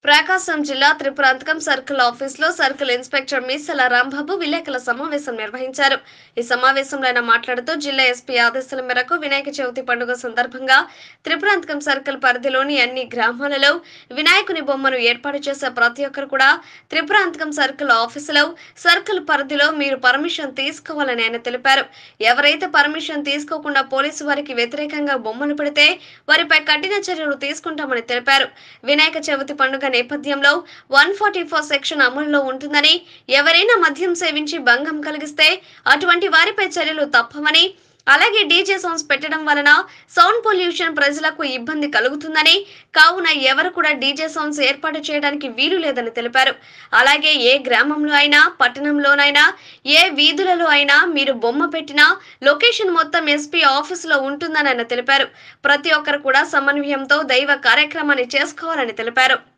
ప్రకాశం జిల్లా త్రిపురాంతకం సర్కిల్ ఆఫీసులో circle inspector Meesala Rambabu విలేకరుల సమావేశం నిర్వహించారు ఈ సమావేశంలో ఆయన మాట్లాడుతూ జిల్లా ఎస్పీ ఆదేశాల మేరకు వినాయక చవితి పండుగ సందర్భంగా త్రిపురాంతకం సర్కిల్ పరిధిలోని అన్ని గ్రామాలలో వినాయకుని బొమ్మను ఏర్పాటు చేసే ప్రతి ఒక్కరు కూడా త్రిపురాంతకం సర్కిల్ ఆఫీసులో సర్కిల్ పరిధిలో మీరు పర్మిషన్ తీసుకోవాలని ఆయన తెలిపారు ఎవరైతే పర్మిషన్ తీసుకోకుండా పోలీసు వారికి వ్యతిరేకంగా బొమ్మలు పెడితే వారిపై కఠిన చర్యలు తీసుకుంటామని తెలిపారు వినాయక చవితి పండుగ నేపథ్యంలో వన్ ఫార్టీ ఫోర్ సెక్షన్ అమలులో ఉంటుందని ఎవరైనా మద్యం సేవించి భంగం కలిగిస్తే అటువంటి వారిపై చర్యలు తప్పవని అలాగే డీజే సాంగ్స్ పెట్టడం వలన సౌండ్ పొల్యూషన్ ప్రజలకు ఇబ్బంది కలుగుతుందని కావున ఎవరు కూడా డీజే సాంగ్స్ ఏర్పాటు చేయడానికి వీలు లేదని తెలిపారు అలాగే ఏ గ్రామంలో అయినా పట్టణంలోనైనా ఏ వీధులలో అయినా మీరు బొమ్మ పెట్టినా లొకేషన్ మొత్తం ఎస్పీ ఆఫీసులో ఉంటుందని ఆయన తెలిపారు ప్రతి ఒక్కరు కూడా సమన్వయంతో దైవ కార్యక్రమాన్ని చేసుకోవాలని తెలిపారు